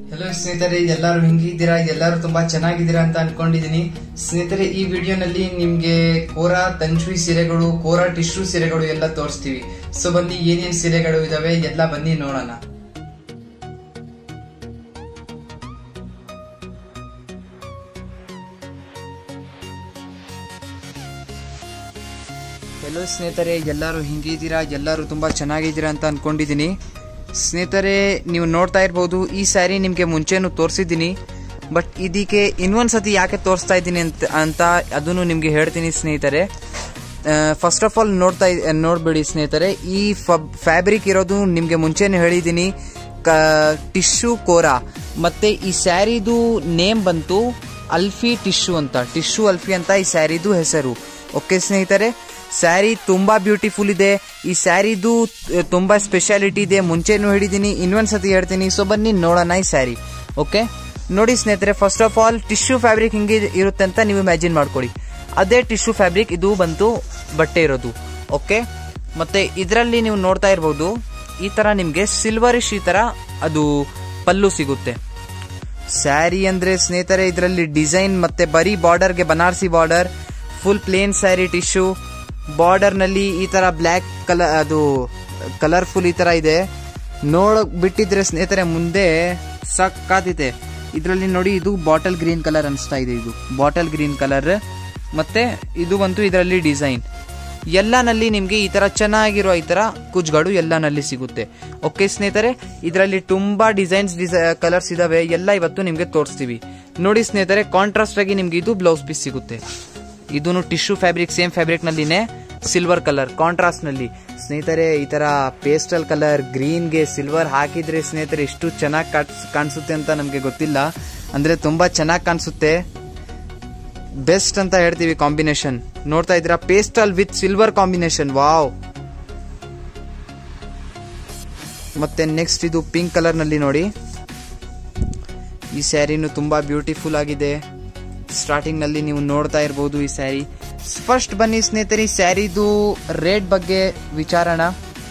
hello ಸ್ನೇಹಿತರೆ ಎಲ್ಲರೂ ಹಿಂಗಿದ್ದೀರಾ ಎಲ್ಲರೂ ತುಂಬಾ ಚೆನ್ನಾಗಿದ್ದೀರಾ ಅಂತ ಅನ್ಕೊಂಡಿದೀನಿ ಸ್ನೇಹಿತರೆ ಈ ವಿಡಿಯೋನಲ್ಲಿ ನಿಮ್ಗೆ ಕೋರಾ ತಂಚುಯಿ ಸೀರೆಗಳು ಕೋರಾ ಟಿಶ್ಯೂ ಸೀರೆಗಳು ಎಲ್ಲ ತೋರಿಸ್ತೀವಿ ಸೊ ಬನ್ನಿ ಏನೇನ್ ಸೀರೆಗಳು ಇದಾವೆ ಎಲ್ಲ ಬನ್ನಿ ನೋಡೋಣ ಹಲೋ ಸ್ನೇಹಿತರೆ ಎಲ್ಲರೂ ಹಿಂಗಿದ್ದೀರಾ ಎಲ್ಲರೂ ತುಂಬಾ ಚೆನ್ನಾಗಿದ್ದೀರಾ ಅಂತ ಅನ್ಕೊಂಡಿದೀನಿ ಸ್ನೇಹಿತರೆ ನೀವು ನೋಡ್ತಾ ಇರ್ಬೋದು ಈ ಸ್ಯಾರಿ ನಿಮಗೆ ಮುಂಚೆನೂ ತೋರಿಸಿದ್ದೀನಿ ಬಟ್ ಇದಕ್ಕೆ ಇನ್ನೊಂದು ಸತಿ ಯಾಕೆ ತೋರಿಸ್ತಾ ಇದ್ದೀನಿ ಅಂತ ಅಂತ ಅದನ್ನು ನಿಮಗೆ ಹೇಳ್ತೀನಿ ಸ್ನೇಹಿತರೆ ಫಸ್ಟ್ ಆಫ್ ಆಲ್ ನೋಡ್ತಾ ಇ- ನೋಡ್ಬಿಡಿ ಸ್ನೇಹಿತರೆ ಈ ಫ್ಯಾಬ್ರಿಕ್ ಇರೋದು ನಿಮಗೆ ಮುಂಚೆನೇ ಹೇಳಿದ್ದೀನಿ ಕ ಟಿಶ್ಯೂ ಕೋರಾ ಮತ್ತೆ ಈ ಸ್ಯಾರಿದು ನೇಮ್ ಬಂತು ಅಲ್ಫಿ ಟಿಶ್ಯೂ ಅಂತ ಟಿಶ್ಯೂ ಅಲ್ಫಿ ಅಂತ ಈ ಸ್ಯಾರಿದು ಹೆಸರು ಓಕೆ ಸ್ನೇಹಿತರೆ ಸ್ಯಾರಿ ತುಂಬಾ ಬ್ಯೂಟಿಫುಲ್ ಇದೆ ಈ ಸ್ಯಾರಿದು ಅಹ್, ತುಂಬಾ ಸ್ಪೆಷಾಲಿಟಿ ಇದೆ ಮುಂಚೆನೂ ಹೇಳಿದ್ದೀನಿ ಇನ್ನೊಂದ್ಸತಿ ಹೇಳ್ತೀನಿ ಸೊ ಬನ್ನಿ ನೋಡೋಣ ಈ ಸ್ಯಾರಿ ಓಕೆ ನೋಡಿ ಸ್ನೇಹಿತರೆ first of all tissue fabric ಹಿಂಗೆ ಇರುತ್ತೆ ಅಂತ ನೀವು ಇಮ್ಯಾಜಿನ್ ಮಾಡ್ಕೊಳ್ಳಿ ಅದೇ ಟಿಶ್ಯೂ ಫ್ಯಾಬ್ರಿಕ್ ಇದು ಬಂತು ಬಟ್ಟೆ ಇರೋದು ಓಕೆ ಮತ್ತೆ ಇದರಲ್ಲಿ ನೀವು ನೋಡ್ತಾ ಇರ್ಬೋದು ಈ ತರ ನಿಮ್ಗೆ ಸಿಲ್ವರಿಶ್ ಈ ತರ ಅದು ಪಲ್ಲು ಸಿಗುತ್ತೆ ಸ್ಯಾರಿ ಅಂದ್ರೆ ಸ್ನೇಹಿತರೆ ಇದರಲ್ಲಿ ಡಿಸೈನ್ ಮತ್ತೆ ಬರೀ ಬಾರ್ಡರ್ಗೆ Banarasi border full plain sari tissue border ನಲ್ಲಿ ಈ ತರ ಬ್ಲ್ಯಾಕ್ ಕಲರ್ ಅದು ಕಲರ್ಫುಲ್ ಈ ತರ ಇದೆ ನೋಡಕ್ ಬಿಟ್ಟಿದ್ರೆ ಸ್ನೇಹಿತರೆ ಮುಂದೆ ಸಕ್ಕಾತಿದೆ ಇದರಲ್ಲಿ ನೋಡಿ ಇದು ಬಾಟಲ್ ಗ್ರೀನ್ ಕಲರ್ ಅನಿಸ್ತಾ ಇದೆ ಇದು ಬಾಟಲ್ ಗ್ರೀನ್ ಕಲರ್ ಮತ್ತೆ ಇದು ಬಂತು ಇದರಲ್ಲಿ ಡಿಸೈನ್ ಎಲ್ಲನಲ್ಲಿ ನಿಮಗೆ ಈ ತರ ಚೆನ್ನಾಗಿರೋ ಈ ತರ ಕುಚ್ಗಳು ಎಲ್ಲನಲ್ಲಿ ಸಿಗುತ್ತೆ ಓಕೆ ಸ್ನೇಹಿತರೆ ಇದರಲ್ಲಿ ತುಂಬಾ ಡಿಸೈನ್ಸ್ ಕಲರ್ಸ್ ಇದಾವೆ ಎಲ್ಲ ಇವತ್ತು ನಿಮ್ಗೆ ತೋರಿಸ್ತೀವಿ ನೋಡಿ ಸ್ನೇಹಿತರೆ ಕಾಂಟ್ರಾಸ್ಟ್ ಆಗಿ ನಿಮ್ಗೆ ಇದು ಬ್ಲೌಸ್ ಪೀಸ್ ಸಿಗುತ್ತೆ ಇದೂನು ಟಿಶ್ಯೂ ಫ್ಯಾಬ್ರಿಕ್ ಸೇಮ್ ಫ್ಯಾಬ್ರಿಕ್ ನಲ್ಲಿನೇ ಸಿಲ್ವರ್ ಕಲರ್ ಕಾಂಟ್ರಾಸ್ಟ್ ನಲ್ಲಿ ಸ್ನೇಹಿತರೆ ಈ ತರ ಪೇಸ್ಟಲ್ ಕಲರ್ ಗ್ರೀನ್ಗೆ ಸಿಲ್ವರ್ ಹಾಕಿದ್ರೆ ಸ್ನೇಹಿತರೆ ಇಷ್ಟು ಚೆನ್ನಾಗಿ ಕಾಣಿಸುತ್ತೆ ಅಂತ ನಮ್ಗೆ ಗೊತ್ತಿಲ್ಲ ಅಂದ್ರೆ ತುಂಬಾ ಚೆನ್ನಾಗಿ ಕಾಣಿಸುತ್ತೆ ಬೆಸ್ಟ್ ಅಂತ ಹೇಳ್ತೀವಿ ಕಾಂಬಿನೇಷನ್ ನೋಡ್ತಾ ಇದ್ದೀರಾ pastel with silver combination wow ಮತ್ತೆ ನೆಕ್ಸ್ಟ್ ಇದು ಪಿಂಕ್ ಕಲರ್ ನಲ್ಲಿ ನೋಡಿ ಈ ಸ್ಯಾರಿನು ತುಂಬಾ ಬ್ಯೂಟಿಫುಲ್ ಆಗಿದೆ ಸ್ಟಾರ್ಟಿಂಗ್ ನಲ್ಲಿ ನೀವು ನೋಡ್ತಾ ಇರಬಹುದು ಈ ಸ್ಯಾರಿ ಫಸ್ಟ್ ಬನ್ನಿ ಸ್ನೇಹಿತರೆ ಈ ಸ್ಯಾರಿದು ರೇಟ್ ಬಗ್ಗೆ ವಿಚಾರಣ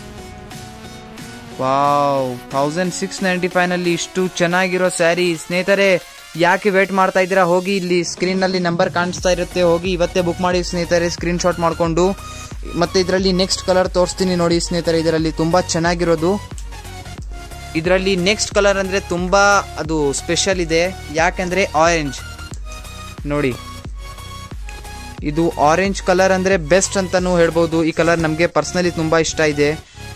wow thousand six ninety five ನಲ್ಲಿ ಇಷ್ಟು ಚೆನ್ನಾಗಿರೋ ಸ್ಯಾರಿ ಸ್ನೇಹಿತರೆ ಯಾಕೆ ವೇಟ್ ಮಾಡ್ತಾ ಇದ್ದೀರಾ ಹೋಗಿ ಇಲ್ಲಿ ಸ್ಕ್ರೀನ್ ನಲ್ಲಿ ನಂಬರ್ ಕಾಣಿಸ್ತಾ ಇರುತ್ತೆ ಹೋಗಿ ಇವತ್ತೇ ಬುಕ್ ಮಾಡಿ ಸ್ನೇಹಿತರೆ ಸ್ಕ್ರೀನ್ ಶಾಟ್ ಮಾಡ್ಕೊಂಡು ಮತ್ತೆ ಇದರಲ್ಲಿ ನೆಕ್ಸ್ಟ್ ಕಲರ್ ತೋರಿಸ್ತೀನಿ ನೋಡಿ ಸ್ನೇಹಿತರೆ ಇದರಲ್ಲಿ ತುಂಬಾ ಚೆನ್ನಾಗಿರೋದು ಇದರಲ್ಲಿ ನೆಕ್ಸ್ಟ್ ಕಲರ್ ಅಂದ್ರೆ ತುಂಬಾ ಅದು ಸ್ಪೆಷಲ್ ಇದೆ ಯಾಕೆಂದ್ರೆ ಆರೆಂಜ್ ನೋಡಿ ಇದು ಆರೆಂಜ್ ಕಲರ್ ಅಂದ್ರೆ ಬೆಸ್ಟ್ ಅಂತಾನು ಹೇಳ್ಬೋದು ಈ ಕಲರ್ ನಮಗೆ ಪರ್ಸನಲಿ ತುಂಬಾ ಇಷ್ಟ ಇದೆ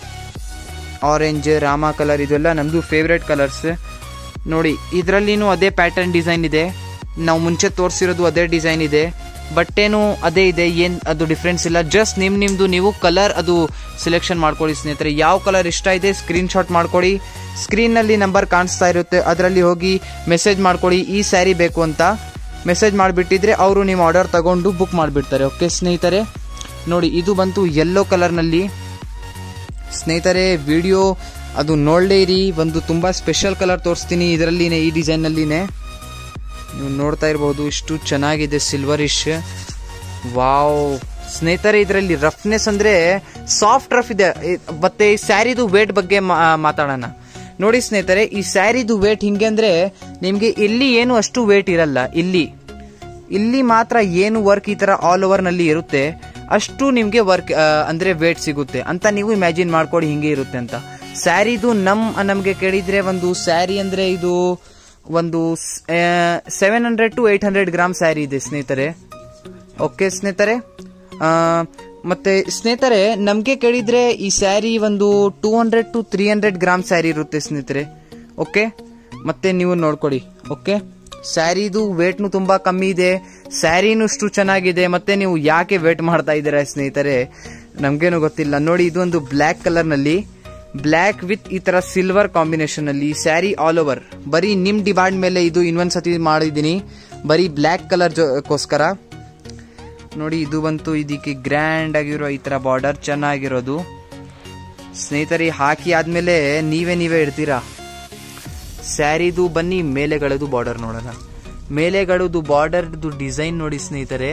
ಆರೆಂಜ್ ರಾಮ ಕಲರ್ ಇದೆಲ್ಲ ನಮ್ದು ಫೇವ್ರೆಟ್ ಕಲರ್ಸ್ ನೋಡಿ ಇದರಲ್ಲಿನೂ ಅದೇ ಪ್ಯಾಟರ್ನ್ ಡಿಸೈನ್ ಇದೆ ನಾವು ಮುಂಚೆ ತೋರಿಸಿರೋದು ಅದೇ ಡಿಸೈನ್ ಇದೆ ಬಟ್ಟೆನೂ ಅದೇ ಇದೆ ಏನ್ ಅದು ಡಿಫ್ರೆನ್ಸ್ ಇಲ್ಲ ಜಸ್ಟ್ ನಿಮ್ ನಿಮ್ದು ನೀವು ಕಲರ್ ಅದು ಸೆಲೆಕ್ಷನ್ ಮಾಡ್ಕೊಳ್ಳಿ ಸ್ನೇಹಿತರೆ ಯಾವ ಕಲರ್ ಇಷ್ಟ ಇದೆ ಸ್ಕ್ರೀನ್ ಶಾಟ್ ಮಾಡ್ಕೊಳ್ಳಿ ಸ್ಕ್ರೀನ್ ನಲ್ಲಿ ನಂಬರ್ ಕಾಣಿಸ್ತಾ ಇರುತ್ತೆ ಅದರಲ್ಲಿ ಹೋಗಿ ಮೆಸೇಜ್ ಮಾಡ್ಕೊಳ್ಳಿ ಈ ಸ್ಯಾರಿ ಬೇಕು ಅಂತ ಮೆಸೇಜ್ ಮಾಡಿಬಿಟ್ಟಿದ್ರೆ ಅವರು ನಿಮ್ಮ ಆರ್ಡರ್ ತಗೊಂಡು ಬುಕ್ ಮಾಡಿಬಿಡ್ತಾರೆ ಓಕೆ ಸ್ನೇಹಿತರೆ ನೋಡಿ ಇದು ಬಂತು ಯೆಲ್ಲೋ ಕಲರ್ನಲ್ಲಿ ಸ್ನೇಹಿತರೆ ವಿಡಿಯೋ ಅದು ನೋಡಲೇ ಇರಿ ಒಂದು ತುಂಬಾ ಸ್ಪೆಷಲ್ ಕಲರ್ ತೋರಿಸ್ತೀನಿ ಇದರಲ್ಲಿನೇ ಈ ಡಿಸೈನ್ನಲ್ಲಿನೇ ನೀವು ನೋಡ್ತಾ ಇರಬಹುದು ಇಷ್ಟು ಚೆನ್ನಾಗಿದೆ ಸಿಲ್ವರಿಶ್ ವಾವ್ ಸ್ನೇಹಿತರೆ ಇದರಲ್ಲಿ ರಫ್ನೆಸ್ ಅಂದ್ರೆ ಸಾಫ್ಟ್ ರಫ್ ಇದೆ ಇ- ಮತ್ತೆ ಈ ಸ್ಯಾರಿದು ವೇಟ್ ಬಗ್ಗೆ ಮಾ- ಮಾತಾಡೋಣ ನೋಡಿ ಸ್ನೇಹಿತರೆ ಈ ಸ್ಯಾರಿದು ವೇಟ್ ಹಿಂಗೆ ಅಂದ್ರೆ ನಿಮ್ಗೆ ಇಲ್ಲಿ ಏನು ಅಷ್ಟು ವೇಟ್ ಇರಲ್ಲ ಇಲ್ಲಿ ಇಲ್ಲಿ ಮಾತ್ರ ಏನು ವರ್ಕ್ ಈ ತರ ಆಲ್ ಓವರ್ ನಲ್ಲಿ ಇರುತ್ತೆ ಅಷ್ಟು ನಿಮ್ಗೆ ವರ್ಕ್ ಅಂದ್ರೆ ವೇಟ್ ಸಿಗುತ್ತೆ ಅಂತ ನೀವು ಇಮ್ಯಾಜಿನ್ ಮಾಡ್ಕೊಡಿ ಹಿಂಗೆ ಇರುತ್ತೆ ಅಂತ ಸ್ಯಾರಿದು ನಮ್ ನಮ್ಗೆ ಕೇಳಿದ್ರೆ ಒಂದು ಸ್ಯಾರಿ ಅಂದ್ರೆ ಇದು ಒಂದು seven hundred to eight hundred gram sari ಇದೆ ಸ್ನೇಹಿತರೆ ಓಕೆ ಸ್ನೇಹಿತರೆ ಆ, ಮತ್ತೆ ಸ್ನೇಹಿತರೆ ನಮ್ಗೆ ಕೇಳಿದ್ರೆ ಈ ಸ್ಯಾರಿ ಒಂದು two hundred to three hundred gram sari ಇರುತ್ತೆ ಸ್ನೇಹಿತರೆ ಓಕೆ ಮತ್ತೆ ನೀವು ನೋಡ್ಕೊಡಿ ಓಕೆ ಸ್ಯಾರಿದು ವೇಟ್ನು ತುಂಬಾ ಕಮ್ಮಿ ಇದೆ ಸ್ಯಾರಿನೂ ಅಷ್ಟು ಚೆನ್ನಾಗಿದೆ ಮತ್ತೆ ನೀವು ಯಾಕೆ ವೇಟ್ ಮಾಡ್ತಾ ಇದ್ದೀರಾ ಸ್ನೇಹಿತರೆ ನಮ್ಗೇನು ಗೊತ್ತಿಲ್ಲ ನೋಡಿ ಇದು ಒಂದು ಬ್ಲ್ಯಾಕ್ ಕಲರ್ ನಲ್ಲಿ ಬ್ಲ್ಯಾಕ್ ವಿತ್ ಈ ತರ ಸಿಲ್ವರ್ ಕಾಂಬಿನೇಷನ್ ಅಲ್ಲಿ ಸ್ಯಾರಿ ಆಲ್ ಓವರ್ ಬರೀ ನಿಮ್ ಡಿಮಾಂಡ್ ಮೇಲೆ ಇದು ಇನ್ನೊಂದ್ಸತಿ ಮಾಡಿದೀನಿ ಬರೀ ಬ್ಲ್ಯಾಕ್ ಕಲರ್ ಗೋಸ್ಕರ ನೋಡಿ ಇದು ಬಂತು ಇದಕ್ಕೆ ಗ್ರ್ಯಾಂಡ್ ಆಗಿರೋ ಈ ತರ ಬಾರ್ಡರ್ ಚೆನ್ನಾಗಿರೋದು ಸ್ನೇಹಿತರೆ ಹಾಕಿ ಆದ್ಮೇಲೆ ನೀವೇ ನೀವೇ ಇಡ್ತೀರಾ ಸ್ಯಾರಿದು ಬನ್ನಿ ಮೇಲೆಗಳದು ಬಾರ್ಡರ್ ನೋಡೋಣ ಮೇಲೆಗಳದು ಬಾರ್ಡರ್ದು ಡಿಸೈನ್ ನೋಡಿ ಸ್ನೇಹಿತರೆ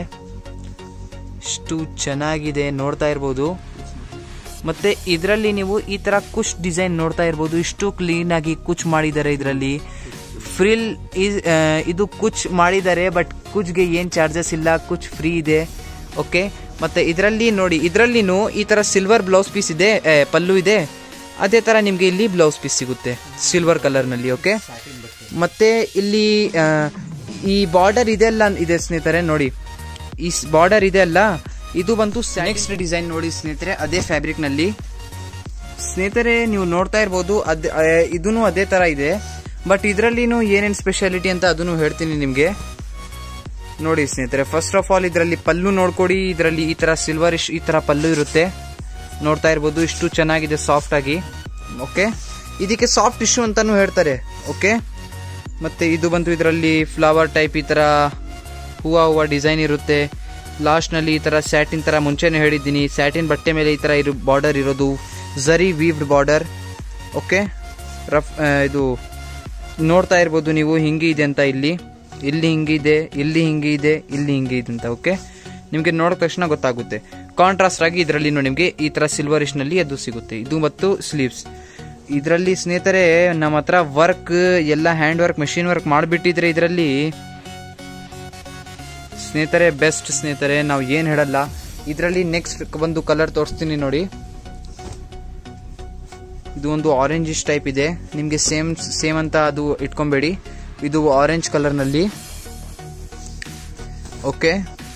ಇಷ್ಟು ಚೆನ್ನಾಗಿದೆ ನೋಡ್ತಾ ಇರ್ಬೋದು ಮತ್ತೆ ಇದರಲ್ಲಿ ನೀವು ಈ ತರ ಕುಶ್ ಡಿಸೈನ್ ನೋಡ್ತಾ ಇರ್ಬೋದು ಇಷ್ಟು ಕ್ಲೀನ್ ಆಗಿ ಕುಚ್ ಮಾಡಿದ್ದಾರೆ ಇದರಲ್ಲಿ ಫ್ರಿಲ್ ಈಸ್ ಇದು ಕುಚ್ ಮಾಡಿದ್ದಾರೆ ಬಟ್ ಕುಚ್ಗೆ ಏನು ಚಾರ್ಜಸ್ ಇಲ್ಲ ಕುಚ್ ಫ್ರೀ ಇದೆ ಓಕೆ ಮತ್ತೆ ಇದರಲ್ಲಿ ನೋಡಿ ಇದರಲ್ಲಿನೂ ಈ ಥರ ಸಿಲ್ವರ್ ಬ್ಲೌಸ್ ಪೀಸ್ ಇದೆ ಆ, ಪಲ್ಲು ಇದೆ ಅದೇ ಥರ ನಿಮಗೆ ಇಲ್ಲಿ ಬ್ಲೌಸ್ ಪೀಸ್ ಸಿಗುತ್ತೆ ಸಿಲ್ವರ್ ಕಲರ್ನಲ್ಲಿ ಓಕೆ ಮತ್ತೆ ಇಲ್ಲಿ ಆ, ಈ ಬಾರ್ಡರ್ ಇದೆಲ್ಲ ಇದೆ ಸ್ನೇಹಿತರೆ ನೋಡಿ ಈ ಬಾರ್ಡರ್ ಇದೆ ಅಲ್ಲ ಇದು ಬಂತು ನೆಕ್ಸ್ಟ್ ಡಿಸೈನ್ ನೋಡಿ ಸ್ನೇಹಿತರೆ ಅದೇ ಫ್ಯಾಬ್ರಿಕ್ ನಲ್ಲಿ ಸ್ನೇಹಿತರೆ ನೀವು ನೋಡ್ತಾ ಇರ್ಬೋದು ಅದ್ ಇದೂ ಅದೇ ತರ ಇದೆ ಬಟ್ ಇದರಲ್ಲಿನೂ ಏನೇನು ಸ್ಪೆಷಾಲಿಟಿ ಅಂತ ಅದನ್ನು ಹೇಳ್ತೀನಿ ನಿಮಗೆ ನೋಡಿ ಸ್ನೇಹಿತರೆ ಫಸ್ಟ್ ಆಫ್ ಆಲ್ ಇದರಲ್ಲಿ ಪಲ್ಲು ನೋಡ್ಕೊಡಿ ಇದರಲ್ಲಿ ಈ ತರ ಸಿಲ್ವರ್ ಇಶ್ ಈ ತರ ಪಲ್ಲು ಇರುತ್ತೆ ನೋಡ್ತಾ ಇರ್ಬೋದು ಇಷ್ಟು ಚೆನ್ನಾಗಿದೆ ಸಾಫ್ಟ್ ಆಗಿ ಓಕೆ ಇದಕ್ಕೆ ಸಾಫ್ಟ್ ಇಶ್ಯೂ ಅಂತಾನು ಹೇಳ್ತಾರೆ ಓಕೆ ಮತ್ತೆ ಇದು ಬಂತು ಇದರಲ್ಲಿ ಫ್ಲವರ್ ಟೈಪ್ ಈ ತರ ಹೂವ ಹೂವ ಡಿಸೈನ್ ಇರುತ್ತೆ ಲಾಸ್ಟ್ನಲ್ಲಿ ಈ ತರ ಸ್ಯಾಟಿನ್ ತರ ಮುಂಚೆನೇ ಹೇಳಿದ್ದೀನಿ ಸ್ಯಾಟಿನ್ ಬಟ್ಟೆ ಮೇಲೆ ಈ ತರ ಇರೋ ಬಾರ್ಡರ್ ಇರೋದು zari weaved border okay rough ಆ, ಇದು ನೋಡ್ತಾ ಇರ್ಬೋದು ನೀವು ಹಿಂಗೆ ಇದೆ ಅಂತ ಇಲ್ಲಿ ಇಲ್ಲಿ ಹಿಂಗಿದೆ ಇಲ್ಲಿ ಹಿಂಗೆ ಇದೆ ಇಲ್ಲಿ ಹಿಂಗೆ ಇದೆ ಅಂತ ಓಕೆ ನಿಮಗೆ ನೋಡಿದ ತಕ್ಷಣ ಗೊತ್ತಾಗುತ್ತೆ ಕಾಂಟ್ರಾಸ್ಟ್ ಆಗಿ ಇದರಲ್ಲಿ ನಿಮಗೆ ಈ ತರ ಸಿಲ್ವರಿಶ್ ನಲ್ಲಿ ಅದು ಸಿಗುತ್ತೆ ಇದು ಮತ್ತು ಸ್ಲೀವ್ಸ್ ಇದರಲ್ಲಿ ಸ್ನೇಹಿತರೆ ನಮ್ಮ ಹತ್ರ ವರ್ಕ್ ಎಲ್ಲ ಹ್ಯಾಂಡ್ ವರ್ಕ್ ಮೆಷಿನ್ ವರ್ಕ್ ಮಾಡಿಬಿಟ್ಟಿದ್ರೆ ಇದರಲ್ಲಿ ಸ್ನೇಹಿತರೆ ಬೆಸ್ಟ್ ಸ್ನೇಹಿತರೆ ನಾವು ಏನು ಹೇಳಲ್ಲ ಇದರಲ್ಲಿ ನೆಕ್ಸ್ಟ್ ಒಂದು ಕಲರ್ ತೋರಿಸ್ತೀನಿ ನೋಡಿ ಇದು ಒಂದು ಆರೆಂಜ್ ಟೈಪ್ ಇದೆ ನಿಮಗೆ ಸೇಮ್ ಸೇಮ್ ಅಂತ ಅದು ಇಟ್ಕೊಬೇಡಿ ಇದು ಆರೆಂಜ್ ಕಲರ್ನಲ್ಲಿ ಓಕೆ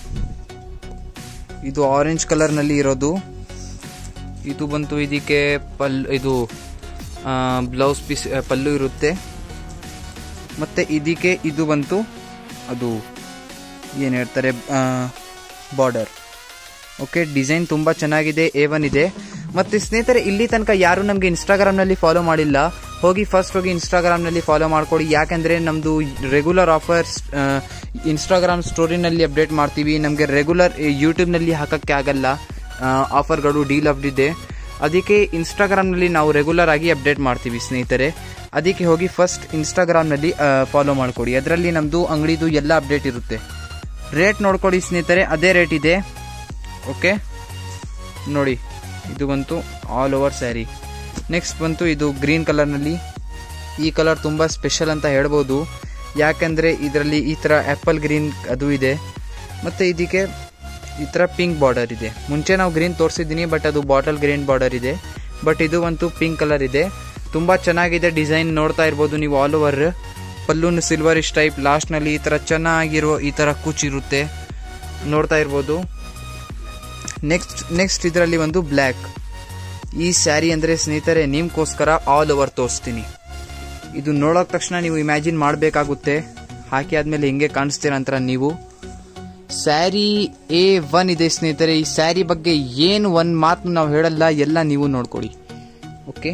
ಇದು ಆರೆಂಜ್ ಕಲರ್ನಲ್ಲಿ ಇರೋದು ಇದು ಬಂತು ಇದಕ್ಕೆ ಪಲ್ ಇದು ಬ್ಲೌಸ್ ಪೀಸ್ ಪಲ್ಲು ಇರುತ್ತೆ ಮತ್ತೆ ಇದಕ್ಕೆ ಇದು ಬಂತು ಅದು ಏನು ಹೇಳ್ತಾರೆ ಬಾರ್ಡರ್ ಓಕೆ ಡಿಸೈನ್ ತುಂಬ ಚೆನ್ನಾಗಿದೆ ಎ ಒನ್ ಇದೆ ಮತ್ತೆ ಸ್ನೇಹಿತರೆ ಇಲ್ಲಿ ತನಕ ಯಾರು ನಮಗೆ ಇನ್ಸ್ಟಾಗ್ರಾಮ್ನಲ್ಲಿ ಫಾಲೋ ಮಾಡಿಲ್ಲ ಹೋಗಿ ಫಸ್ಟ್ ಹೋಗಿ ಇನ್ಸ್ಟಾಗ್ರಾಮ್ನಲ್ಲಿ ಫಾಲೋ ಮಾಡ್ಕೊಳ್ಳಿ ಯಾಕಂದರೆ ನಮ್ಮದು ರೆಗ್ಯುಲರ್ ಆಫರ್ಸ್ ಇನ್ಸ್ಟಾಗ್ರಾಮ್ ಸ್ಟೋರಿನಲ್ಲಿ ಅಪ್ಡೇಟ್ ಮಾಡ್ತೀವಿ ನಮಗೆ ರೆಗ್ಯುಲರ್ ಯೂಟ್ಯೂಬ್ನಲ್ಲಿ ಹಾಕೋಕ್ಕೆ ಆಗಲ್ಲ ಆಫರ್ಗಳು ಡೀಲ್ ಇದೆ ಅದಕ್ಕೆ ಇನ್ಸ್ಟಾಗ್ರಾಮ್ನಲ್ಲಿ ನಾವು ರೆಗ್ಯುಲರ್ ಆಗಿ ಅಪ್ಡೇಟ್ ಮಾಡ್ತೀವಿ ಸ್ನೇಹಿತರೆ ಅದಕ್ಕೆ ಹೋಗಿ ಫಸ್ಟ್ ಇನ್ಸ್ಟಾಗ್ರಾಮ್ನಲ್ಲಿ ಫಾಲೋ ಮಾಡ್ಕೊಡಿ ಅದರಲ್ಲಿ ನಮ್ಮದು ಅಂಗಡಿದು ಎಲ್ಲ ಅಪ್ಡೇಟ್ ಇರುತ್ತೆ ರೇಟ್ ನೋಡ್ಕೊಡಿ ಸ್ನೇಹಿತರೆ ಅದೇ ರೇಟ್ ಇದೆ ಓಕೆ ನೋಡಿ ಇದು ಬಂತು ಆಲ್ ಓವರ್ ಸ್ಯಾರಿ ನೆಕ್ಸ್ಟ್ ಬಂತು ಇದು ಗ್ರೀನ್ ಕಲರ್ನಲ್ಲಿ ಈ ಕಲರ್ ತುಂಬ ಸ್ಪೆಷಲ್ ಅಂತ ಹೇಳ್ಬೋದು ಯಾಕಂದರೆ ಇದರಲ್ಲಿ ಈ ಥರ ಆ್ಯಪಲ್ ಗ್ರೀನ್ ಅದು ಇದೆ ಮತ್ತು ಇದಕ್ಕೆ ಈ ಥರ ಪಿಂಕ್ ಬಾರ್ಡರ್ ಇದೆ ಮುಂಚೆ ನಾವು ಗ್ರೀನ್ ತೋರಿಸಿದ್ದೀನಿ ಬಟ್ ಅದು ಬಾಟಲ್ ಗ್ರೀನ್ ಬಾರ್ಡರ್ ಇದೆ ಬಟ್ ಇದು ಒಂದು ಪಿಂಕ್ ಕಲರ್ ಇದೆ ತುಂಬ ಚೆನ್ನಾಗಿದೆ ಡಿಸೈನ್ ನೋಡ್ತಾ ಇರ್ಬೋದು ನೀವು ಆಲ್ ಓವರ್ ಪಲ್ಲೂನ್ ಸಿಲ್ವರಿಶ್ ಟೈಪ್ ಲಾಸ್ಟ್ನಲ್ಲಿ ಈ ಥರ ಚೆನ್ನಾಗಿರೋ ಈ ಥರ ಕುಚ್ಚಿರುತ್ತೆ ನೋಡ್ತಾ ಇರ್ಬೋದು ನೆಕ್ಸ್ಟ್ ನೆಕ್ಸ್ಟ್ ಇದರಲ್ಲಿ ಒಂದು ಬ್ಲ್ಯಾಕ್ ಈ ಸ್ಯಾರಿ ಅಂದರೆ ಸ್ನೇಹಿತರೆ ನಿಮ್ಗೋಸ್ಕರ ಆಲ್ ಓವರ್ ತೋರಿಸ್ತೀನಿ ಇದು ನೋಡೋಕ್ ತಕ್ಷಣ ನೀವು ಇಮ್ಯಾಜಿನ್ ಮಾಡಬೇಕಾಗುತ್ತೆ ಹಾಕಿ ಆದ್ಮೇಲೆ ಹೆಂಗೆ ಕಾಣಿಸ್ತೀರ ಅಂತ ನೀವು ಸ್ಯಾರಿ ಎ ಒನ್ ಇದೆ ಸ್ನೇಹಿತರೆ ಈ ಸ್ಯಾರಿ ಬಗ್ಗೆ ಏನು ಒಂದು ಮಾತು ನಾವು ಹೇಳಲ್ಲ ಎಲ್ಲ ನೀವು ನೋಡ್ಕೊಡಿ ಓಕೆ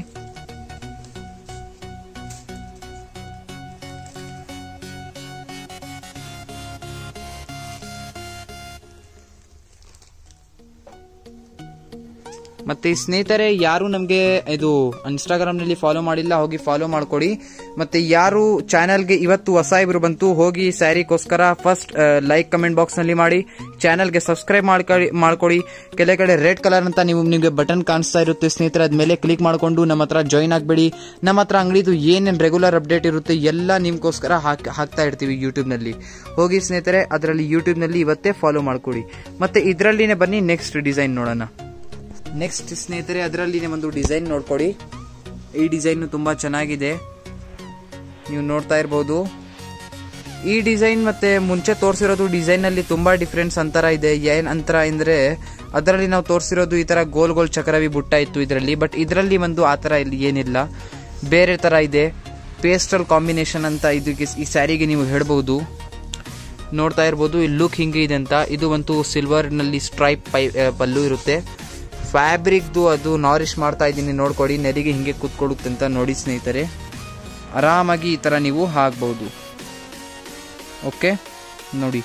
ಮತ್ತೆ ಈ ಸ್ನೇಹಿತರೆ ಯಾರು ನಮಗೆ ಇದು ಇನ್ಸ್ಟಾಗ್ರಾಮ್ ನಲ್ಲಿ ಫಾಲೋ ಮಾಡಿಲ್ಲ ಹೋಗಿ ಫಾಲೋ ಮಾಡ್ಕೊಡಿ ಮತ್ತೆ ಯಾರು ಚಾನೆಲ್ಗೆ ಇವತ್ತು ಹೊಸ ಇಬ್ರು ಬಂತು ಹೋಗಿ ಸ್ಯಾರಿಗೋಸ್ಕರ ಫಸ್ಟ್ ಲೈಕ್ ಕಮೆಂಟ್ ಬಾಕ್ಸ್ ನಲ್ಲಿ ಮಾಡಿ ಚಾನೆಲ್ಗೆ ಸಬ್ಸ್ಕ್ರೈಬ್ ಮಾಡ್ಕೊಳ್ಳಿ ಮಾಡ್ಕೊಡಿ ಕೆಳಗಡೆ ರೆಡ್ ಕಲರ್ ಅಂತ ನೀವು ನಿಮಗೆ ಬಟನ್ ಕಾಣಿಸ್ತಾ ಇರುತ್ತೆ ಸ್ನೇಹಿತರೆ ಅದ್ಮೇಲೆ ಕ್ಲಿಕ್ ಮಾಡ್ಕೊಂಡು ನಮ್ಮ ಹತ್ರ ಜಾಯಿನ್ ಆಗಬೇಡಿ ನಮ್ಮ ಹತ್ರ ಅಂಗಡಿದು ಏನೇನು ರೆಗ್ಯುಲರ್ ಅಪ್ಡೇಟ್ ಇರುತ್ತೆ ಎಲ್ಲ ನಿಮ್ಗೋಸ್ಕರ ಹಾಕ್ ಹಾಕ್ತಾ ಇರ್ತೀವಿ ಯೂಟ್ಯೂಬ್ ನಲ್ಲಿ ಹೋಗಿ ಸ್ನೇಹಿತರೆ ಅದರಲ್ಲಿ ಯೂಟ್ಯೂಬ್ ನಲ್ಲಿ ಇವತ್ತೇ ಫಾಲೋ ಮಾಡ್ಕೊಡಿ ಮತ್ತೆ ಇದರಲ್ಲಿನೇ ಬನ್ನಿ ನೆಕ್ಸ್ಟ್ ಡಿಸೈನ್ ನೋಡೋಣ ನೆಕ್ಸ್ಟ್ ಸ್ನೇಹಿತರೆ ಅದರಲ್ಲಿನೇ ಒಂದು ಡಿಸೈನ್ ನೋಡ್ಕೊಡಿ ಈ ಡಿಸೈನ್ ತುಂಬಾ ಚೆನ್ನಾಗಿದೆ ನೀವು ನೋಡ್ತಾ ಇರ್ಬೋದು ಈ ಡಿಸೈನ್ ಮತ್ತೆ ಮುಂಚೆ ತೋರಿಸಿರೋದು ಡಿಸೈನ್ ಅಲ್ಲಿ ತುಂಬಾ ಡಿಫ್ರೆನ್ಸ್ ಅಂತರ ಇದೆ ಏನ್ ಅಂತರ ಅಂದ್ರೆ ಅದರಲ್ಲಿ ನಾವು ತೋರಿಸಿರೋದು ಈ ತರ ಗೋಲ್ ಗೋಲ್ ಚಕ್ರವಿ ಬುಟ್ಟ ಇತ್ತು ಇದರಲ್ಲಿ ಬಟ್ ಇದರಲ್ಲಿ ಒಂದು ಆ ತರ ಇಲ್ಲಿ ಏನಿಲ್ಲ ಬೇರೆ ತರ ಇದೆ ಪೇಸ್ಟಲ್ ಕಾಂಬಿನೇಷನ್ ಅಂತ ಇದಕ್ಕೆ ಈ ಸ್ಯಾರಿಗೆ ನೀವು ಹೇಳ್ಬಹುದು ನೋಡ್ತಾ ಇರ್ಬೋದು ಈ ಲುಕ್ ಹಿಂಗೆ ಇದೆ ಅಂತ ಇದು ಒಂದು ಸಿಲ್ವರ್ ನಲ್ಲಿ ಸ್ಟ್ರೈಪ್ ಪೈ ಆ, ಪಲ್ಲು ಇರುತ್ತೆ ಫ್ಯಾಬ್ರಿಕ್ದು ಅದು ನಾರಿಶ್ ಮಾಡ್ತಾ ಇದ್ದೀನಿ ನೋಡ್ಕೊಡಿ ನೆರಿಗೆ ಹಿಂಗೆ ಕೂತ್ಕೊಳ್ಳುತ್ತೆ ಅಂತ ನೋಡಿ ಸ್ನೇಹಿತರೆ ಆರಾಮಾಗಿ ಈ ಥರ ನೀವು ಹಾಕ್ಬಹುದು ಓಕೆ ನೋಡಿ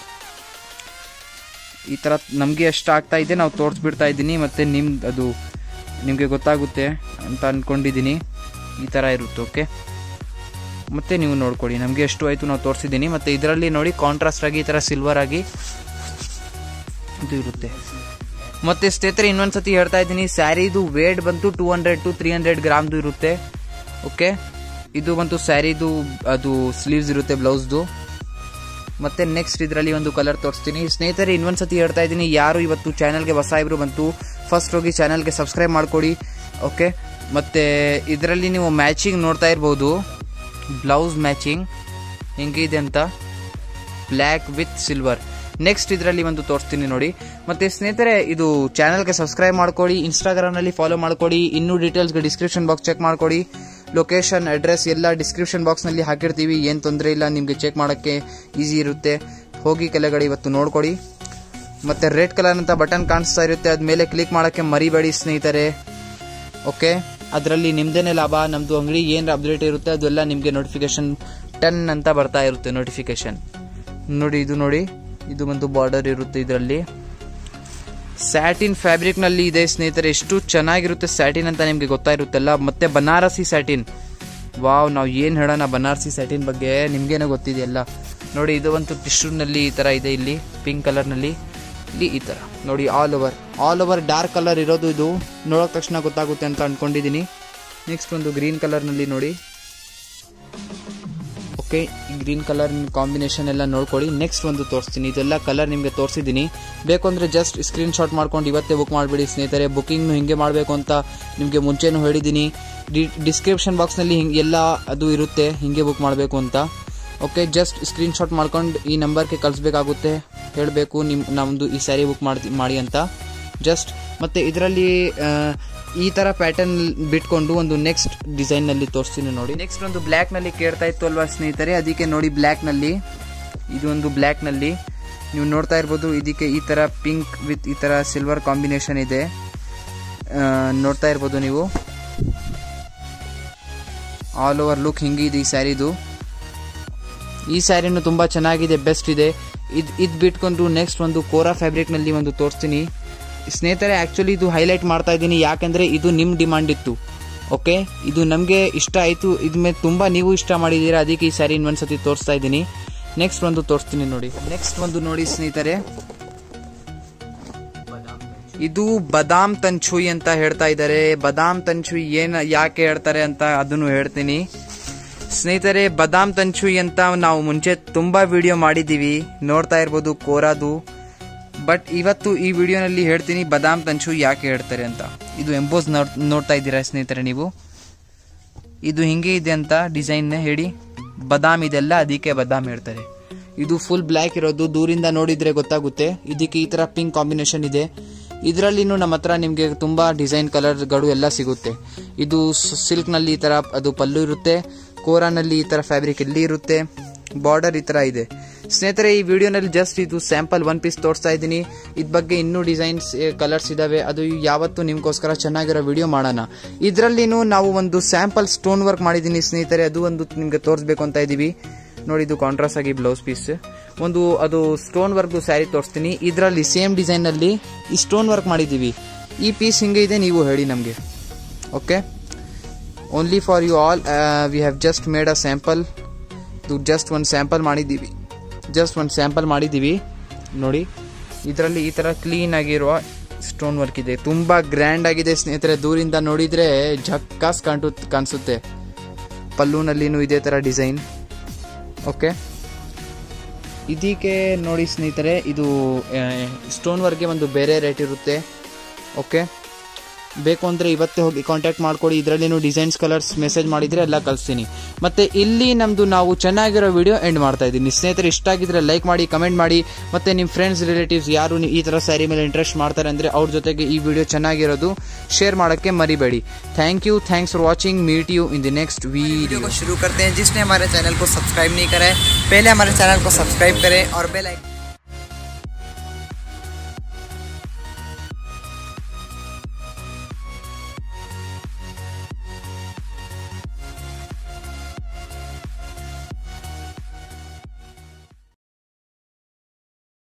ಈ ಥರ ನಮಗೆ ಎಷ್ಟು ಆಗ್ತಾ ಇದೆ ನಾವು ತೋರಿಸ್ಬಿಡ್ತಾ ಇದ್ದೀನಿ ಮತ್ತು ನಿಮ್ದು ಅದು ನಿಮಗೆ ಗೊತ್ತಾಗುತ್ತೆ ಅಂತ ಅಂದ್ಕೊಂಡಿದ್ದೀನಿ ಈ ಥರ ಇರುತ್ತೆ ಓಕೆ ಮತ್ತೆ ನೀವು ನೋಡ್ಕೊಳ್ಳಿ ನಮಗೆ ಎಷ್ಟು ಆಯಿತು ನಾವು ತೋರಿಸಿದ್ದೀನಿ ಮತ್ತು ಇದರಲ್ಲಿ ನೋಡಿ ಕಾಂಟ್ರಾಸ್ಟ್ ಆಗಿ ಈ ಥರ ಸಿಲ್ವರ್ ಆಗಿ ಇದು ಇರುತ್ತೆ ಮತ್ತೆ ಸ್ನೇಹಿತರೆ ಇನ್ನೊಂದ್ಸತಿ ಹೇಳ್ತಾ ಇದ್ದೀನಿ ಸ್ಯಾರಿದು ವೇಟ್ ಬಂತು two hundred to three hundred ಗ್ರಾಮ್ದು ಇರುತ್ತೆ ಓಕೆ ಇದು ಬಂತು ಸ್ಯಾರಿದು ಅದು ಸ್ಲೀವ್ಸ್ ಇರುತ್ತೆ ಬ್ಲೌಸ್ದು ಮತ್ತೆ ನೆಕ್ಸ್ಟ್ ಇದರಲ್ಲಿ ಒಂದು ಕಲರ್ ತೋರಿಸ್ತೀನಿ ಸ್ನೇಹಿತರೆ ಇನ್ನೊಂದ್ಸತಿ ಹೇಳ್ತಾ ಇದ್ದೀನಿ ಯಾರು ಇವತ್ತು ಚಾನಲ್ಗೆ ಹೊಸ ಇಬ್ರು ಬಂತು ಫಸ್ಟ್ ಹೋಗಿ ಚಾನಲ್ಗೆ ಸಬ್ಸ್ಕ್ರೈಬ್ ಮಾಡ್ಕೊಡಿ ಓಕೆ ಮತ್ತೆ ಇದರಲ್ಲಿ ನೀವು ಮ್ಯಾಚಿಂಗ್ ನೋಡ್ತಾ ಇರ್ಬೋದು ಬ್ಲೌಸ್ ಮ್ಯಾಚಿಂಗ್ ಹೆಂಗಿದೆ ಅಂತ ಬ್ಲ್ಯಾಕ್ ವಿತ್ ಸಿಲ್ವರ್ ನೆಕ್ಸ್ಟ್ ಇದರಲ್ಲಿ ಒಂದು ತೋರಿಸ್ತೀನಿ ನೋಡಿ ಮತ್ತೆ ಸ್ನೇಹಿತರೆ ಇದು ಚಾನಲ್ಗೆ ಸಬ್ಸ್ಕ್ರೈಬ್ ಮಾಡ್ಕೊಳ್ಳಿ ಇನ್ಸ್ಟಾಗ್ರಾಮ್ನಲ್ಲಿ ಫಾಲೋ ಮಾಡ್ಕೊಳ್ಳಿ ಇನ್ನೂ ಡೀಟೇಲ್ಸ್ಗೆ ಡಿಸ್ಕ್ರಿಪ್ಷನ್ ಬಾಕ್ಸ್ ಚೆಕ್ ಮಾಡ್ಕೊಳ್ಳಿ ಲೊಕೇಶನ್ ಅಡ್ರೆಸ್ ಎಲ್ಲ ಡಿಸ್ಕ್ರಿಪ್ಷನ್ ಬಾಕ್ಸ್ನಲ್ಲಿ ಹಾಕಿರ್ತೀವಿ ಏನು ತೊಂದರೆ ಇಲ್ಲ ನಿಮಗೆ ಚೆಕ್ ಮಾಡೋಕ್ಕೆ ಈಸಿ ಇರುತ್ತೆ ಹೋಗಿ ಕೆಳಗಡೆ ಇವತ್ತು ನೋಡ್ಕೊಡಿ ಮತ್ತೆ ರೆಡ್ ಕಲರ್ ಅಂತ ಬಟನ್ ಕಾಣಿಸ್ತಾ ಇರುತ್ತೆ ಅದ ಮೇಲೆ ಕ್ಲಿಕ್ ಮಾಡೋಕ್ಕೆ ಮರಿಬೇಡಿ ಸ್ನೇಹಿತರೆ ಓಕೆ ಅದರಲ್ಲಿ ನಿಮ್ದೇನೆ ಲಾಭ ನಮ್ದು ಅಂಗಡಿ ಏನು ಅಪ್ಡೇಟ್ ಇರುತ್ತೆ ಅದೆಲ್ಲ ನಿಮಗೆ ನೋಟಿಫಿಕೇಶನ್ ಟನ್ ಅಂತ ಬರ್ತಾ ಇರುತ್ತೆ ನೋಟಿಫಿಕೇಶನ್ ನೋಡಿ ಇದು ನೋಡಿ ಇದು ಒಂದು ಬಾರ್ಡರ್ ಇರುತ್ತೆ ಇದರಲ್ಲಿ ಸ್ಯಾಟಿನ್ ಫ್ಯಾಬ್ರಿಕ್ ನಲ್ಲಿ ಇದೆ ಸ್ನೇಹಿತರೆ ಎಷ್ಟು ಚೆನ್ನಾಗಿರುತ್ತೆ ಸ್ಯಾಟಿನ್ ಅಂತ ನಿಮಗೆ ಗೊತ್ತಾಗಿರುತ್ತಲ್ಲ ಮತ್ತೆ ಬನಾರಸಿ ಸ್ಯಾಟಿನ್ ವಾವ್ ನಾವು ಏನು ಹೇಳೋಣ ಬನಾರಸಿ ಸ್ಯಾಟಿನ್ ಬಗ್ಗೆ ನಿಮ್ಗೇನೋ ಗೊತ್ತಿದೆಯಲ್ಲ ನೋಡಿ ಇದು ಒಂದು ಟಿಶ್ಯೂನಲ್ಲಿ ಈ ಥರ ಇದೆ ಇಲ್ಲಿ ಪಿಂಕ್ ಕಲರ್ನಲ್ಲಿ ಇಲ್ಲಿ ಈ ಥರ ನೋಡಿ all over all over dark colour ಇರೋದು ಇದು ನೋಡೋಕೆ ತಕ್ಷಣ ಗೊತ್ತಾಗುತ್ತೆ ಅಂತ ಅಂದ್ಕೊಂಡಿದ್ದೀನಿ ನೆಕ್ಸ್ಟ್ ಒಂದು ಗ್ರೀನ್ ಕಲರ್ನಲ್ಲಿ ನೋಡಿ ಓಕೆ ಈ ಗ್ರೀನ್ ಕಲರ್ ಕಾಂಬಿನೇಷನ್ ಎಲ್ಲ ನೋಡ್ಕೊಳ್ಳಿ ನೆಕ್ಸ್ಟ್ ಒಂದು ತೋರಿಸ್ತೀನಿ ಇದೆಲ್ಲ ಕಲರ್ ನಿಮಗೆ ತೋರಿಸಿದ್ದೀನಿ ಬೇಕು ಅಂದರೆ ಜಸ್ಟ್ ಸ್ಕ್ರೀನ್ ಶಾಟ್ ಮಾಡ್ಕೊಂಡು ಇವತ್ತೇ ಬುಕ್ ಮಾಡಿಬಿಡಿ ಸ್ನೇಹಿತರೆ ಬುಕ್ಕಿಂಗ್ನು ಹಿಂಗೆ ಮಾಡಬೇಕು ಅಂತ ನಿಮಗೆ ಮುಂಚೆನೂ ಹೇಳಿದ್ದೀನಿ ಡಿ ಡಿಸ್ಕ್ರಿಪ್ಷನ್ ಬಾಕ್ಸ್ನಲ್ಲಿ ಹಿಂಗೆ ಎಲ್ಲ ಅದು ಇರುತ್ತೆ ಹಿಂಗೆ ಬುಕ್ ಮಾಡಬೇಕು ಅಂತ ಓಕೆ ಜಸ್ಟ್ ಸ್ಕ್ರೀನ್ ಶಾಟ್ ಮಾಡ್ಕೊಂಡು ಈ ನಂಬರ್ಗೆ ಕಳಿಸ್ಬೇಕಾಗುತ್ತೆ ಹೇಳಬೇಕು ನಿಮ್ಮ ನಮ್ಮದು ಈ ಸ್ಯಾರಿ ಬುಕ್ ಮಾಡಿ ಮಾಡಿ ಅಂತ ಜಸ್ಟ್ ಮತ್ತು ಇದರಲ್ಲಿ ಈ ಥರ ಪ್ಯಾಟರ್ನ್ ಬಿಟ್ಕೊಂಡು ಒಂದು ನೆಕ್ಸ್ಟ್ ಡಿಸೈನ್ನಲ್ಲಿ ತೋರಿಸ್ತೀನಿ ನೋಡಿ ನೆಕ್ಸ್ಟ್ ಒಂದು ಬ್ಲ್ಯಾಕ್ನಲ್ಲಿ ಕೇಳ್ತಾ ಇತ್ತು ಅಲ್ವಾ ಸ್ನೇಹಿತರೆ ಅದಕ್ಕೆ ನೋಡಿ ಬ್ಲ್ಯಾಕ್ನಲ್ಲಿ ಇದು ಒಂದು ಬ್ಲ್ಯಾಕ್ನಲ್ಲಿ ನೀವು ನೋಡ್ತಾ ಇರ್ಬೋದು ಇದಕ್ಕೆ ಈ ಥರ ಪಿಂಕ್ ವಿತ್ ಈ ಥರ ಸಿಲ್ವರ್ ಕಾಂಬಿನೇಷನ್ ಇದೆ ಆ, ನೋಡ್ತಾ ಇರ್ಬೋದು ನೀವು ಆಲ್ ಓವರ್ ಲುಕ್ ಹಿಂಗಿದೆ ಈ ಸ್ಯಾರಿದು ಈ ಸ್ಯಾರಿನೂ ತುಂಬ ಚೆನ್ನಾಗಿದೆ ಬೆಸ್ಟ್ ಇದೆ ಇದು ಇದು ಬಿಟ್ಕೊಂಡು ನೆಕ್ಸ್ಟ್ ಒಂದು ಕೋರಾ ಫ್ಯಾಬ್ರಿಕ್ನಲ್ಲಿ ಒಂದು ತೋರಿಸ್ತೀನಿ ಸ್ನೇಹಿತರೆ ಆ್ಯಕ್ಚುಲಿ ಇದು ಹೈಲೈಟ್ ಮಾಡ್ತಾ ಇದ್ದೀನಿ ಯಾಕೆಂದರೆ ಇದು ನಿಮ್ಮ ಡಿಮಾಂಡ್ ಇತ್ತು ಓಕೆ ಇದು ನಮಗೆ ಇಷ್ಟ ಆಯಿತು ಇದ್ರ ಮೇಲೆ ತುಂಬ ನೀವು ಇಷ್ಟ ಮಾಡಿದ್ದೀರಾ ಅದಕ್ಕೆ ಈ ಸ್ಯಾರಿ ಇನ್ನೊಂದ್ಸತಿ ತೋರಿಸ್ತಾ ಇದ್ದೀನಿ ನೆಕ್ಸ್ಟ್ ಒಂದು ತೋರಿಸ್ತೀನಿ ನೋಡಿ ನೆಕ್ಸ್ಟ್ ಒಂದು ನೋಡಿ ಸ್ನೇಹಿತರೆ ಇದು ಬದಾಮ್ ತಂಚುಯಿ ಅಂತ ಹೇಳ್ತಾ ಇದ್ದಾರೆ ಬದಾಮ್ ತಂಚುಯಿ ಏನ್ ಯಾಕೆ ಹೇಳ್ತಾರೆ ಅಂತ ಅದನ್ನು ಹೇಳ್ತೀನಿ ಸ್ನೇಹಿತರೆ ಬದಾಮ್ ತಂಚುಯಿ ಅಂತ ನಾವು ಮುಂಚೆ ತುಂಬಾ ವಿಡಿಯೋ ಮಾಡಿದ್ದೀವಿ ನೋಡ್ತಾ ಇರ್ಬೋದು ಕೋರಾದು ಬಟ್ ಇವತ್ತು ಈ ವಿಡಿಯೋನಲ್ಲಿ ಹೇಳ್ತೀನಿ ಬದಾಮ್ ತಂಚು ಯಾಕೆ ಹೇಳ್ತಾರೆ ಅಂತ ಇದು ಎಂಬೋಸ್ ನೋಡ್ತಾ ಇದ್ದೀರಾ ಸ್ನೇಹಿತರೆ ನೀವು ಇದು ಹಿಂಗೆ ಇದೆ ಅಂತ ಡಿಸೈನ್ ಹೇಳಿ ಬದಾಮ್ ಇದೆಲ್ಲ ಅದಕ್ಕೆ ಬದಾಮ್ ಹೇಳ್ತಾರೆ ಇದು ಫುಲ್ ಬ್ಲ್ಯಾಕ್ ಇರೋದು ದೂರಿಂದ ನೋಡಿದ್ರೆ ಗೊತ್ತಾಗುತ್ತೆ ಇದಕ್ಕೆ ಈ ತರ ಪಿಂಕ್ ಕಾಂಬಿನೇಷನ್ ಇದೆ ಇದರಲ್ಲಿನೂ ನಮ್ಮ ಹತ್ರ ನಿಮಗೆ ತುಂಬಾ ಡಿಸೈನ್ ಕಲರ್ಗಳು ಎಲ್ಲ ಸಿಗುತ್ತೆ ಇದು ಸಿಲ್ಕ್ ನಲ್ಲಿ ಈ ತರ ಅದು ಪಲ್ಲು ಇರುತ್ತೆ ಕೋರಾನಲ್ಲಿ ಈ ತರ ಫ್ಯಾಬ್ರಿಕ್ ಇಲ್ಲಿ ಇರುತ್ತೆ ಬಾರ್ಡರ್ ಈ ತರ ಇದೆ ಸ್ನೇಹಿತರೆ ಈ ವಿಡಿಯೋನಲ್ಲಿ ಜಸ್ಟ್ ಇದು ಸ್ಯಾಂಪಲ್ ಒನ್ ಪೀಸ್ ತೋರಿಸ್ತಾ ಇದ್ದೀನಿ ಇದ್ ಬಗ್ಗೆ ಇನ್ನೂ ಡಿಸೈನ್ಸ್ ಕಲರ್ಸ್ ಇದಾವೆ ಅದು ಯಾವತ್ತು ನಿಮ್ಗೋಸ್ಕರ ಚೆನ್ನಾಗಿರೋ ವಿಡಿಯೋ ಮಾಡೋಣ ಇದರಲ್ಲಿನೂ ನಾವು ಒಂದು ಸ್ಯಾಂಪಲ್ ಸ್ಟೋನ್ ವರ್ಕ್ ಮಾಡಿದ್ದೀನಿ ಸ್ನೇಹಿತರೆ ಅದು ಒಂದು ನಿಮ್ಗೆ ತೋರಿಸ್ಬೇಕು ಅಂತ ಇದೀವಿ ನೋಡಿ ಇದು ಕಾಂಟ್ರಾಸ್ಟ್ ಆಗಿ ಬ್ಲೌಸ್ ಪೀಸ್ ಒಂದು ಅದು ಸ್ಟೋನ್ ವರ್ಕ್ ಸ್ಯಾರಿ ತೋರಿಸ್ತೀನಿ ಇದರಲ್ಲಿ ಸೇಮ್ ಡಿಸೈನ್ ನಲ್ಲಿ ಈ ಸ್ಟೋನ್ ವರ್ಕ್ ಮಾಡಿದ್ದೀವಿ ಈ ಪೀಸ್ ಹಿಂಗೆ ಇದೆ ನೀವು ಹೇಳಿ ನಮಗೆ okay only for you all we have just made a sample ಇದು ಜಸ್ಟ್ ಒಂದು ಸ್ಯಾಂಪಲ್ ಮಾಡಿದ್ದೀವಿ ಜಸ್ಟ್ ಒಂದು ಸ್ಯಾಂಪಲ್ ಮಾಡಿದ್ದೀವಿ ನೋಡಿ ಇದರಲ್ಲಿ ಈ ಥರ ಕ್ಲೀನ್ ಆಗಿರುವ ಸ್ಟೋನ್ ವರ್ಕ್ ಇದೆ ತುಂಬ ಗ್ರ್ಯಾಂಡ್ ಆಗಿದೆ ಸ್ನೇಹಿತರೆ ದೂರಿಂದ ನೋಡಿದರೆ ಝಕ್ಕಾಸ್ ಕಾಣು ಕಾಣಿಸುತ್ತೆ ಪಲ್ಲುನಲ್ಲಿನೂ ಇದೇ ಥರ ಡಿಸೈನ್ ಓಕೆ ಇದಕ್ಕೆ ನೋಡಿ ಸ್ನೇಹಿತರೆ ಇದು ಸ್ಟೋನ್ ವರ್ಕ್ಗೆ ಒಂದು ಬೇರೆ ರೇಟ್ ಇರುತ್ತೆ ಓಕೆ ಬೇಕು ಅಂದರೆ ಇವತ್ತೇ ಹೋಗಿ ಕಾಂಟ್ಯಾಕ್ಟ್ ಮಾಡ್ಕೊಳ್ಳಿ ಇದರಲ್ಲಿನೂ ಡಿಸೈನ್ಸ್ ಕಲರ್ಸ್ ಮೆಸೇಜ್ ಮಾಡಿದರೆ ಎಲ್ಲ ಕಳಿಸ್ತೀನಿ ಮತ್ತೆ ಇಲ್ಲಿ ನಮ್ಮದು ನಾವು ಚೆನ್ನಾಗಿರೋ ವಿಡಿಯೋ ಎಂಡ್ ಮಾಡ್ತಾ ಇದ್ದೀನಿ ಸ್ನೇಹಿತರೆ ಇಷ್ಟ ಆಗಿದ್ರೆ ಲೈಕ್ ಮಾಡಿ ಕಮೆಂಟ್ ಮಾಡಿ ಮತ್ತೆ ನಿಮ್ಮ ಫ್ರೆಂಡ್ಸ್ ರಿಲೇಟಿವ್ಸ್ ಯಾರು ಈ ಥರ ಸ್ಯಾರಿ ಮೇಲೆ ಇಂಟ್ರೆಸ್ಟ್ ಮಾಡ್ತಾರೆ ಅಂದರೆ ಅವ್ರ ಜೊತೆಗೆ ಈ ವಿಡಿಯೋ ಚೆನ್ನಾಗಿರೋದು ಶೇರ್ ಮಾಡೋಕ್ಕೆ ಮರಿಬೇಡಿ thank you thanks for watching meet you in the next video को शुरू करते हैं जिसने हमारे चैनल को सब्सक्राइब नहीं करा है पहले हमारे चैनल को सब्सक्राइब करें और बेल आइकन